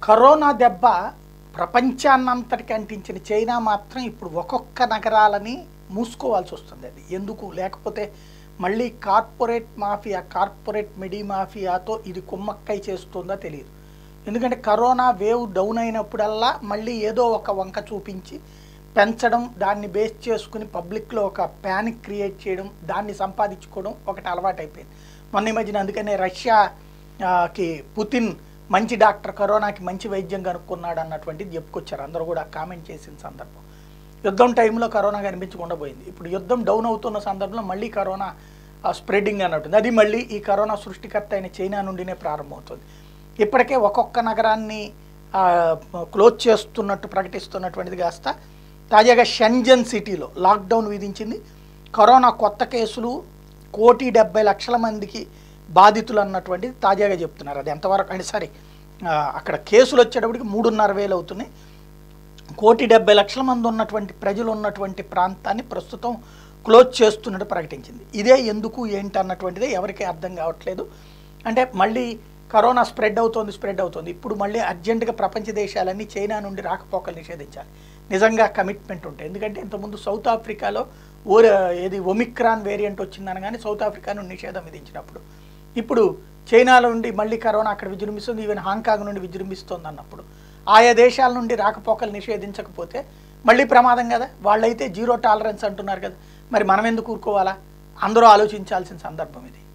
corona దెబ్బ ప్రపంచాన్నంతటికి అంటించిన China మాత్రం ఇప్పుడు ఒక్కొక్క నగరాలని మూసుకోవాల్సి వస్తుంది అది ఎందుకు లేకపోతే మళ్ళీ కార్పొరేట్ మాఫియా కార్పొరేట్ మిడి మాఫియాతో ఇది కుమ్మక్కై చేస్తుందో తెలియదు ఎందుకంటే కరోనా వేవ్ డౌన్ అయినప్పుడల్లా మళ్ళీ ఏదో ఒక వంక చూపించి పెంచడం దాన్ని బేస్ చేసుకుని పబ్లిక్లో ఒక ప్యానిక్ క్రియేట్ చేయడం దాన్ని సంపాదించుకోవడం ఒకటి అలవాటు అయిపోయింది మొన్న ఈ మధ్యన అందుకనే రష్యా ఆ, కి పుతిన్ మంచి డాక్టర్ కరోనాకి మంచి వైద్యం కనుక్కున్నాడు అన్నటువంటిది చెప్పుకొచ్చారు అందరూ కూడా కామెంట్ చేసిన సందర్భం యుద్ధం టైంలో కరోనా కనిపించకుండా పోయింది ఇప్పుడు యుద్ధం డౌన్ అవుతున్న సందర్భంలో మళ్ళీ కరోనా స్ప్రెడింగ్ అన్నట్టుంది అది మళ్ళీ ఈ కరోనా సృష్టికర్త అయిన చైనా నుండినే ప్రారంభమవుతుంది ఇప్పటికే ఒక్కొక్క నగరాన్ని ఆ, క్లోజ్ చేస్తున్నట్టు ప్రకటిస్తున్నటువంటిది కాస్త తాజాగా షెంజన్ సిటీలో లాక్డౌన్ విధించింది కరోనా కొత్త కేసులు కోటి డెబ్బై లక్షల మందికి బాధితులు అన్నటువంటిది తాజాగా చెప్తున్నారు అది ఎంతవరకు అంటే సారీ ఆ, అక్కడ కేసులు వచ్చేటప్పటికి మూడున్నర వేలు అవుతున్నాయి కోటి డెబ్బై లక్షల మంది ఉన్నటువంటి ప్రజలు ఉన్నటువంటి ప్రాంతాన్ని ప్రస్తుతం క్లోజ్ చేస్తున్నట్టు ప్రకటించింది ఇదే ఎందుకు ఏంటి అన్నటువంటిదే ఎవరికీ అర్థం కావట్లేదు అంటే మళ్ళీ కరోనా స్ప్రెడ్ అవుతోంది స్ప్రెడ్ అవుతోంది ఇప్పుడు మళ్ళీ అర్జెంటుగా ప్రపంచ దేశాలన్నీ చైనా నుండి రాకపోకలు నిషేధించాలి నిజంగా కమిట్మెంట్ ఉంటాయి ఎందుకంటే ఇంతకుముందు సౌత్ ఆఫ్రికాలో ఓ ఏది ఒమిక్రాన్ వేరియంట్ వచ్చిందనగానే సౌత్ ఆఫ్రికా నుండి నిషేధం విధించినప్పుడు ఇప్పుడు చైనాలో నుండి మళ్ళీ కరోనా అక్కడ విజృంభిస్తుంది ఈవెన్ హాంకాంగ్ నుండి విజృంభిస్తుంది అన్నప్పుడు ఆయా దేశాల నుండి రాకపోకలు నిషేధించకపోతే మళ్ళీ ప్రమాదం కదా వాళ్ళైతే జీరో టాలరెన్స్ అంటున్నారు కదా మరి మనం ఎందుకు ఊరుకోవాలా అందరూ ఆలోచించాల్సిన సందర్భం ఇది